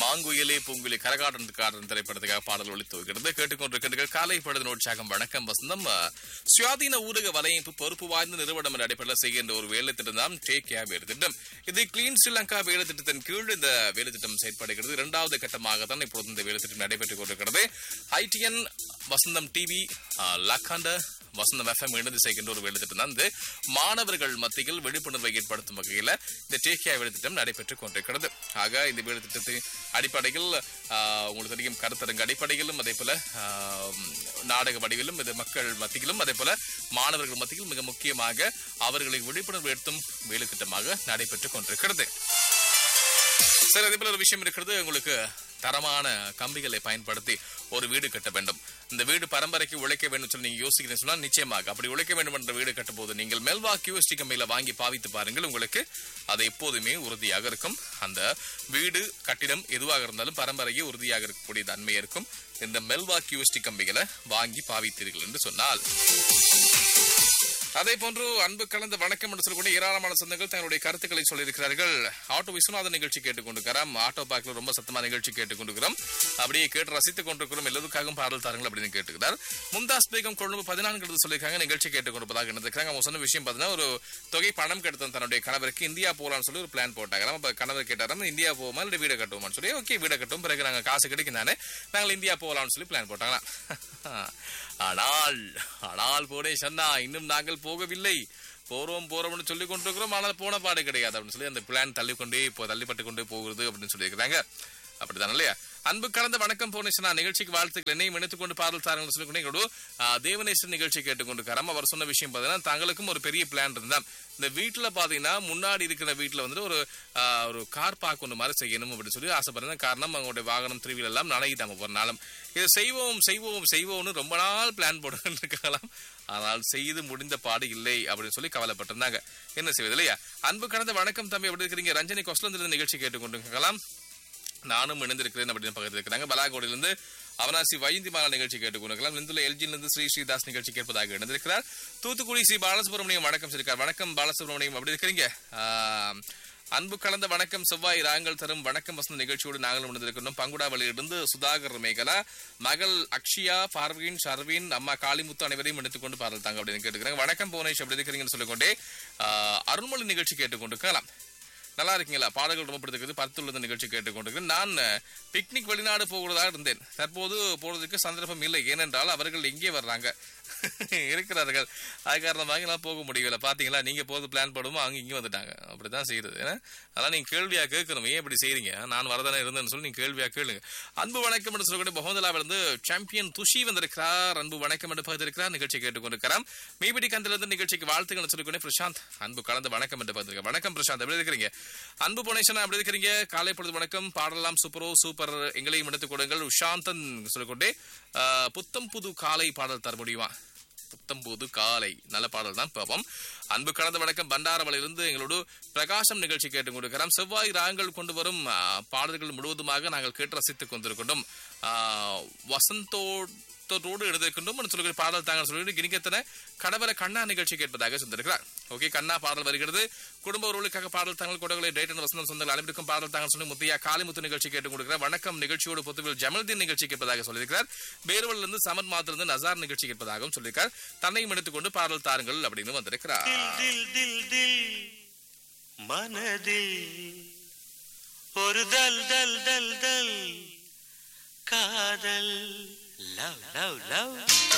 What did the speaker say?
மாங்குயிலே பூங்குயிலே கரகாட்டக்காரன் திரைப்படத்துக்காக பாடல் ஒளி துவக்கிறது கேட்டுக்கொண்டிருக்கின்ற காலை பொழுது உற்சாகம் வணக்கம் வசந்தம் அஹ், சுயாதீன ஊடக வலையமைப்பு பொறுப்பு வாய்ந்த நிறுவனம் என்ற அடிப்படையில் செய்கின்ற ஒரு வேலை திட்டம் தான் டேக் கேர் வேலை திட்டம் இது கிளீன் ஸ்ரீலங்கா வேலை திட்டத்தின் கீழ் இந்த வேலை திட்டம் செயற்படுகிறது இரண்டாவது கட்டமாக தான் இப்பொழுது இந்த வேலை திட்டம் நடைபெற்றுக் கொண்டிருக்கிறது ஐடிஎன் வசந்தம் டிவி லக்காண்ட வசந்தம் எஃப்எம் இணைந்து செய்கின்ற ஒரு வேலை திட்டம் தான் இது மாணவர்கள் மத்தியில் விழிப்புணர்வை ஏற்படுத்தும் வகையில் இந்த டேக்கியா வேலை திட்டம் நடைபெற்றுக் கொண்டிருக்கிறது ஆக இந்த வேலை திட்டத்தின் அடிப்படையில் ஆஹ், உங்களுக்கு தெரியும் கருத்தரங்கு அடிப்படையிலும் அதே போல ஆஹ், நாடக வடிவிலும் இது மக்கள் மத்தியிலும் அதே போல மாணவர்கள் மத்தியில் மிக முக்கியமாக அவர்களை விழிப்புணர்வு ஏற்படுத்தும் வேலை திட்டமாக நடைபெற்றுக் கொண்டிருக்கிறது சரி அதே போல ஒரு விஷயம் இருக்கிறது உங்களுக்கு தரமான கம்பிகளை பயன்படுத்தி ஒரு வீடு கட்ட வேண்டும் இந்த வீடு பரம்பரைக்கு உழைக்க வேண்டும் சொல்லி நீங்க யோசிக்கிறீங்க சொன்னா நிச்சயமாக அப்படி உழைக்க வேண்டும் என்ற வீடு கட்டும் போது நீங்கள் மெல்வா கியூஎஸ்டி கம்பியில வாங்கி பாவித்து பாருங்கள் உங்களுக்கு அது எப்போதுமே உறுதியாக இருக்கும் அந்த வீடு கட்டிடம் எதுவாக இருந்தாலும் பரம்பரையே உறுதியாக இருக்கக்கூடிய தன்மை இருக்கும் இந்த மெல்வா கியூஎஸ்டி கம்பிகளை வாங்கி பாவித்தீர்கள் என்று சொன்னால் அதே போன்று அன்பு கலந்த வணக்கம் என்று சொல்லக்கூடிய ஏராளமான சொந்தங்கள் தங்களுடைய கருத்துக்களை சொல்லியிருக்கிறார்கள் ஆட்டோ விஸ்வநாதன் நிகழ்ச்சி கேட்டுக்கொண்டிருக்கிறோம் ஆட்டோ பார்க்ல ரொம்ப சத்தமா நிகழ்ச்சி கேட்டுக்கொண்டிருக்கிறோம் அப்படியே கேட்டு ரசித்துக் கொண்டிருக்கிறோம் எல்லோருக்காகவும் பாடல் தாருங்கள் அப்படின்னு கேட்டுக்கிறார் மும்தாஸ் பேகம் கொழும்பு பதினான்கு எடுத்து சொல்லியிருக்காங்க நிகழ்ச்சி கேட்டுக்கொண்டிருப்பதாக இருந்திருக்காங்க அவங்க சொன்ன விஷயம் பார்த்தீங்கன்னா ஒரு தொகை பணம் கெடுத்த தன்னுடைய கணவருக்கு இந்தியா போகலாம்னு சொல்லி ஒரு பிளான் போட்டாங்க அப்ப கணவர் கேட்டாராம் இந்தியா போவோமா இல்லை வீடை கட்டுவோமான்னு சொல்லி ஓகே வீடை கட்டும் பிறகு நாங்க காசு கிடைக்கும் தானே நாங்கள் இந்தியா போகலாம்னு சொல்லி பிளான் போட்டாங்களாம் ஆனால் ஆனால் போனே சொன்னா இன்னும் நாங்கள் போகவில்லை போறோம் போறோம்னு சொல்லி கொண்டிருக்கிறோம் ஆனால் போன பாடு கிடையாது அப்படின்னு சொல்லி அந்த பிளான் தள்ளிக்கொண்டே இப்போ தள்ளிப்பட்டு கொண்டே போகுது அப்படின்னு சொல்லியிருக்கிறாங்க அப்படிதான் இல்லையா அன்பு கலந்த வணக்கம் போனேஷனா நிகழ்ச்சிக்கு வாழ்த்துக்கள் என்னையும் இணைத்துக் கொண்டு பாடல் தாருங்கள் சொல்லி கொண்டு எங்களோட ஆ, தேவநேசன் நிகழ்ச்சி கேட்டுக்கொண்டிருக்காராம் அவர் சொன்ன விஷயம் பார்த்தீங்கன்னா தங்களுக்கும் ஒரு பெரிய பிளான் இருந்தா இந்த வீட்டுல பாத்தீங்கன்னா முன்னாடி இருக்கிற வீட்டுல வந்து ஒரு ஆ, ஒரு கார் பார்க் ஒன்று மாதிரி செய்யணும் அப்படின்னு சொல்லி ஆசைப்படுறேன் காரணம் அவங்களுடைய வாகனம் திருவிழா எல்லாம் நனையுதாம ஒரு நாளும் இதை செய்வோம் செய்வோம் செய்வோம்னு ரொம்ப நாள் பிளான் போட்டு இருக்கலாம் ஆனால் செய்து முடிந்த பாடு இல்லை அப்படின்னு சொல்லி கவலைப்பட்டிருந்தாங்க என்ன செய்வது இல்லையா அன்பு கடந்த வணக்கம் தம்பி எப்படி இருக்கிறீங்க ரஞ்சனி கொஸ்லந்திலிருந்து நிகழ்ச்சி கேட்டுக்கொண்டிருக்கலாம் நானும் இணைந்திருக்கிறேன் அப்படின்னு பக்கத்தில் இருக்கிறாங்க பலாகோடிலிருந்து அவனாசி வைந்தி மாலா நிகழ்ச்சி கேட்டுக்கொண்டிருக்கலாம் இந்துள்ள எல்ஜியிலிருந்து ஸ்ரீ ஸ்ரீதாஸ் நிகழ்ச்சி கேட்பதாக இணைந்திருக்கிறார் தூத்துக்குடி ஸ்ரீ பாலசுப்ரமணியம் வணக்கம் சொல்லியிருக்கார் வணக்கம் பாலசுப்ரமணியம் அப்படி இருக்கிறீங்க ஆஹ், அன்பு கலந்த வணக்கம் செவ்வாய் ராங்கள் தரும் வணக்கம் வசந்த நிகழ்ச்சியோடு நாங்களும் இணைந்திருக்கிறோம் பங்குடாவளியிலிருந்து சுதாகர் மேகலா மகள் அக்ஷயா பார்வீன் ஷர்வீன் அம்மா காளிமுத்து அனைவரையும் எடுத்துக்கொண்டு பாடல் தாங்க அப்படின்னு கேட்டுக்கிறாங்க வணக்கம் புவனேஷ் அப்படி இருக்கிறீங்கன்னு சொல்லிக்கொண்டே ஆஹ், அருள்மொழி நிகழ்ச்சி கேட்டுக்கொண்டிருக்கலாம் நல்லா இருக்கீங்களா பாடல்கள் ரொம்ப பிடித்திருக்குது பத்துள்ளது நிகழ்ச்சி கேட்டுக்கொண்டிருக்கிறேன் நான் பிக்னிக் வெளிநாடு போகிறதா இருந்தேன் தற்போது போறதுக்கு சந்தர்ப்பம் இல்லை ஏனென்றால் அவர்கள் எங்கே வர்றாங்க இருக்கிறார்கள் அது காரணமாக நான் போக முடியல பாத்தீங்களா நீங்க போது பிளான் போடுமோ அவங்க இங்கே வந்துட்டாங்க அப்படிதான் செய்யறது ஏன்னா அதான் நீங்க கேள்வியா கேட்கணும் ஏன் இப்படி செய்றீங்க நான் வரதானே இருந்தேன்னு சொல்லி நீங்க கேள்வியா கேளுங்க அன்பு வணக்கம் என்று சொல்லக்கூடிய பகவந்தலாவில் இருந்து சாம்பியன் துஷி வந்திருக்கிறார் அன்பு வணக்கம் என்று பகிர்ந்திருக்கிறார் நிகழ்ச்சி கேட்டுக்கொண்டிருக்கிறார் மீபிடி கந்திலிருந்து நிகழ்ச்சிக்கு வாழ்த்துக்கள் சொல்லிக்கொண்டே பிரசாந்த் அன்பு கலந்து வணக்கம் என்று பகிர்ந்திருக்க வணக்கம் பிரசாந்த் எப்படி இருக்கிறீங்க அன்பு புனேஷனா எப்படி இருக்கிறீங்க காலை பொழுது வணக்கம் பாடலாம் சூப்பரோ சூப்பர் எங்களையும் எடுத்துக் கொடுங்கள் உஷாந்தன் சொல்லிக்கொண்டே ஆஹ், புத்தம் புது காலை பாடல் தர முடியுமா புத்தம்போது காலை நல்ல பாடல் தான் பாப்போம் அன்பு கலந்த வணக்கம் பண்டாரவளிலிருந்து எங்களோடு பிரகாசம் நிகழ்ச்சி கேட்டுக் கொண்டிருக்கிறோம் செவ்வாய் ராங்கள் கொண்டு வரும் ஆ, பாடல்கள் முழுவதுமாக நாங்கள் கேட்டு ரசித்துக் கொண்டிருக்கின்றோம் ஆ, வசந்தோட்டத்தோடு எழுதியிருக்கின்றோம் என்று சொல்லி பாடல் தாங்கள் சொல்லி கிணிக்கத்தன கடவர கண்ணா நிகழ்ச்சி கேட்பதாக சொல்லியிருக்கிறார் ஓகே கண்ணா பாடல் வருகிறது குடும்ப உறவுகளுக்காக பாடல் தாங்கள் கொடகளை டேட் அண்ட் வசந்தம் சொந்தங்கள் அனைவருக்கும் பாடல் தாங்கள் சொல்லி முத்தையா காளிமுத்து நிகழ்ச்சி கேட்டுக் கொடுக்கிறார் வணக்கம் நிகழ்ச்சியோடு பொத்துவில் ஜமல்தீன் நிகழ்ச்சி கேட்பதாக சொல்லியிருக்கிறார் பேருவல் இருந்து சமத் மாத்திலிருந்து நசார் நிகழ்ச்சி கேட்பதாகவும் சொல்லியிருக்கார் தன்னையும் எடுத்துக்கொண்டு பாடல் தாருங்கள் அப்படின்னு வந்திருக்கிறார் தில் தில் தில் மனதில் ஒரு தல் தல் தல் தல் காதல் லவ் லவ் லவ்